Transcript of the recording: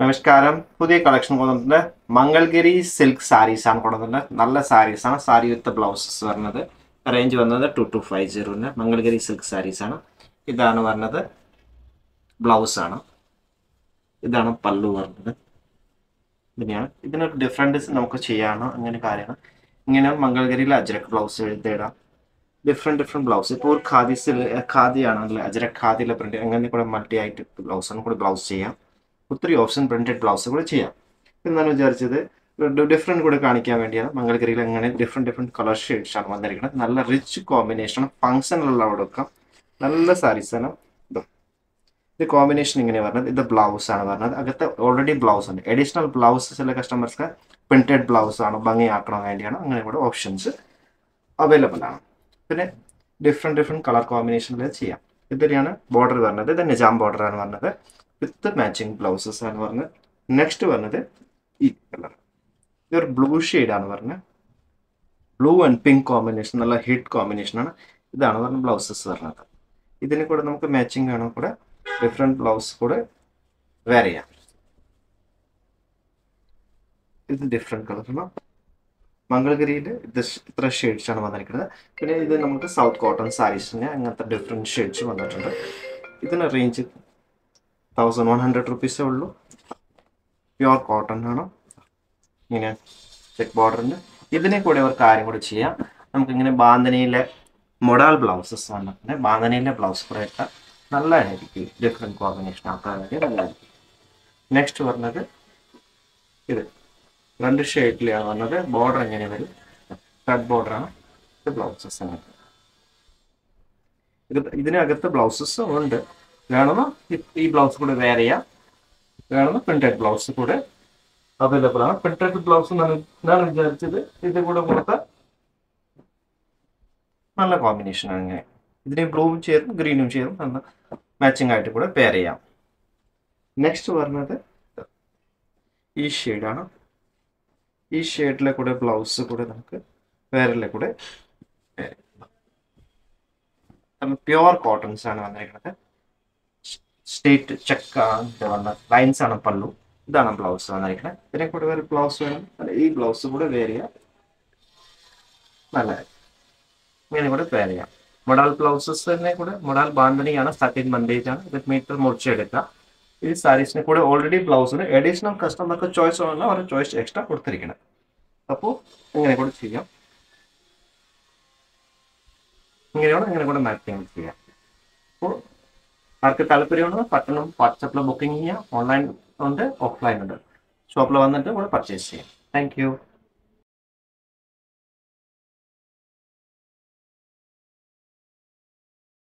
നമസ്കാരം പുതിയ കളക്ഷൻ കൊണ്ടുവന്നിട്ടുണ്ട് മംഗൾഗിരി സിൽക്ക് സാരീസ് ആണ് കൊണ്ടുവന്നിട്ടുണ്ട് നല്ല സാരീസ് ആണ് സാരി വിത്ത് ബ്ലൗസസ് വരുന്നത് റേഞ്ച് വന്നത് ടു ടു ഫൈവ് സീറോന് മംഗൾഗിരി സിൽക്ക് സാരീസ് ആണ് ഇതാണ് വരുന്നത് ബ്ലൗസ് ആണ് ഇതാണ് പല്ലു വരുന്നത് ഇങ്ങനെയാണ് ഇതിനൊരു ഡിഫറൻസ് നമുക്ക് ചെയ്യാനോ അങ്ങനെ കാര്യമാണ് ഇങ്ങനെ മംഗൾഗിരിയിൽ അജ്രക് ബ്ലൗസ് എഴുതിയിടാം ഡിഫറെൻറ്റ് ഡിഫറെൻറ്റ് ബ്ലൗസ് ഇപ്പോൾ ഒരു ഖാദി സിൽ ഖാദി ആണെങ്കിൽ അജ്രക് ഖാദിയിലെ പ്രിന്റ് അങ്ങനെ കൂടെ മൾട്ടി ആയിട്ട് ബ്ലൗസാണ് കൂടെ ബ്ലൗസ് ചെയ്യാം ഒത്തിരി ഓപ്ഷൻ പ്രിന്റഡ് ബ്ലൗസ് കൂടെ ചെയ്യാം എന്നാണ് വിചാരിച്ചത് ഡിഫറെൻറ്റ് കൂടെ കാണിക്കാൻ വേണ്ടിയാണ് മംഗൾഗിരിയിൽ അങ്ങനെ ഡിഫറെൻറ്റ് ഡിഫറെൻറ്റ് കളർ ഷെയ്ഡ്സ് ആണ് വന്നിരിക്കുന്നത് നല്ല റിച്ച് കോമ്പിനേഷൻ ഫംഗ്ഷനിലുള്ള കൊടുക്കാം നല്ല സാരീസ് ആണ് ഇത് ഇത് കോമ്പിനേഷൻ ഇങ്ങനെ പറഞ്ഞത് ഇത് ബ്ലൗസ് ആണ് പറഞ്ഞത് അകത്ത് ഓൾറെഡി ബ്ലൗസ് ഉണ്ട് അഡീഷണൽ ബ്ലൗസ് ചില കസ്റ്റമേഴ്സ്ക്ക് പ്രിന്റഡ് ബ്ലൗസ് ആണ് ഭംഗിയാക്കണം വേണ്ടിയാണ് അങ്ങനെ കൂടെ ഓപ്ഷൻസ് അവൈലബിൾ ആണ് പിന്നെ ഡിഫറെൻറ്റ് ഡിഫറെൻറ്റ് കളർ കോമ്പിനേഷനിൽ ചെയ്യാം ഇതിലാണ് ബോർഡർ പറഞ്ഞത് ഇത് നിജാം ബോർഡർ ആണ് പറഞ്ഞത് വിത്ത് മാച്ചിങ് ബ്ലൗസസ് ആണ് പറഞ്ഞത് നെക്സ്റ്റ് പറഞ്ഞത് ഈ കളർ ഇതൊരു ബ്ലൂ ആണ് പറഞ്ഞത് ബ്ലൂ ആൻഡ് പിങ്ക് കോമ്പിനേഷൻ നല്ല ഹിറ്റ് കോമ്പിനേഷൻ ആണ് ഇതാണ് പറഞ്ഞ ബ്ലൗസസ് പറഞ്ഞത് ഇതിന് കൂടെ നമുക്ക് മാച്ചിങ് വേണം കൂടെ ഡിഫറെൻറ്റ് ബ്ലൗസ് കൂടെ വേറെ ചെയ്യാം ഇത് ഡിഫറെൻറ്റ് കളറാണ് മംഗളഗിരിയിൽ ഇത് ഇത്ര ഷെയ്ഡ്സ് ആണ് വന്നിരിക്കുന്നത് പിന്നെ ഇത് നമുക്ക് സൗത്ത് കോട്ടൺ സാരീസിന് അങ്ങനത്തെ ഡിഫറെൻറ്റ് ഷെയ്ഡ്സ് വന്നിട്ടുണ്ട് ഇതിന് റേഞ്ച് തൗസൻഡ് വൺ ഹൺഡ്രഡ് റുപ്പീസേ ഉള്ളൂ പ്യുവർ കോട്ടൺ ആണ് ഇങ്ങനെ ചെക്ക് ബോർഡറിൻ്റെ ഇതിനെ കൂടെ ഒരു കാര്യം കൂടി ചെയ്യാം നമുക്കിങ്ങനെ ബാന്ധനിയിലെ മൊഡാൽ ബ്ലൗസസ് വന്നിട്ടുണ്ട് ബാന്ധനിയിലെ ബ്ലൗസ് കൂടെ ഇട്ടാൽ നല്ലതായിരിക്കും ഡിഫറെൻറ്റ് കോമ്പിനേഷൻ ആക്കാൻ വേണ്ടി നല്ലതായിരിക്കും നെക്സ്റ്റ് പറഞ്ഞത് ഇത് രണ്ട് ഷെയ്ഡിലാണ് വന്നത് ബോർഡർ എങ്ങനെ വരും കട്ട് ബോർഡറാണ് ഇത് ബ്ലൗസസ് അങ്ങനെ ഇത് ഇതിനകത്ത് ബ്ലൗസസ് ഉണ്ട് വേണമെന്ന് ഈ ബ്ലൗസ് കൂടെ വേറെ ചെയ്യാം വേണമെന്ന് പ്രിന്റഡ് ബ്ലൗസ് കൂടെ അവൈലബിൾ ആണ് പ്രിന്റഡ് ബ്ലൗസ് ഞാൻ വിചാരിച്ചത് ഇത് കൂടെ കൊടുത്ത നല്ല കോമ്പിനേഷൻ ആണ് ഇങ്ങനെ ഇതിന് ബ്ലൂവും ചേരും ഗ്രീനും ചേരും നല്ല മാച്ചിങ് ആയിട്ട് കൂടെ പെയർ ചെയ്യാം നെക്സ്റ്റ് പറഞ്ഞത് ഈ ഷെയ്ഡാണ് ഈ ഷെയ്ഡിലെ കൂടെ ബ്ലൗസ് കൂടെ നമുക്ക് വേറെ കൂടെ പ്യുവർ കോട്ടൺസ് ആണ് വന്നിരിക്കുന്നത് സ്റ്റേറ്റ് ചെക്ക് വന്ന ലൈൻസ് ആണ് പല്ലു ഇതാണ് ബ്ലൗസ് വന്നിരിക്കുന്നത് ഇതിനെ കൂടെ വേറെ ബ്ലൗസ് വേണം അല്ല ഈ ബ്ലൗസ് കൂടെ വേറെ ചെയ്യാം നല്ലതായി ഇങ്ങനെ കൂടെ പേർ ചെയ്യാം മൊഡാൽ ബ്ലൗസസ് തന്നെ കൂടെ മൊഡാൽ ബാന്ധനിയാണ് തർട്ടീൻ മണ്ടേജ് ആണ് ഇത് മീറ്റർ മുറിച്ചെടുക്കുക ഈ സാരീസിന് കൂടെ ഓൾറെഡി ബ്ലൗസിന് അഡീഷണൽ കസ്റ്റമർക്ക് ചോയ്സ് വന്നാൽ ഒരു ചോയ്സ് എക്സ്ട്രാ കൊടുത്തിരിക്കണം അപ്പോൾ ഇങ്ങനെ കൂടെ ചെയ്യാം ഇങ്ങനെയാണ് ഇങ്ങനെ കൂടെ മാച്ചിങ് ചെയ്യാം അപ്പോൾ ആർക്ക് താല്പര്യമുണ്ടെങ്കിൽ പട്ടണം വാട്സപ്പിൽ ബുക്കിംഗ് ചെയ്യാം ഓൺലൈൻ ഉണ്ട് ഓഫ്ലൈൻ ഉണ്ട് ഷോപ്പിൽ വന്നിട്ട് കൂടെ പർച്ചേസ് ചെയ്യാം താങ്ക്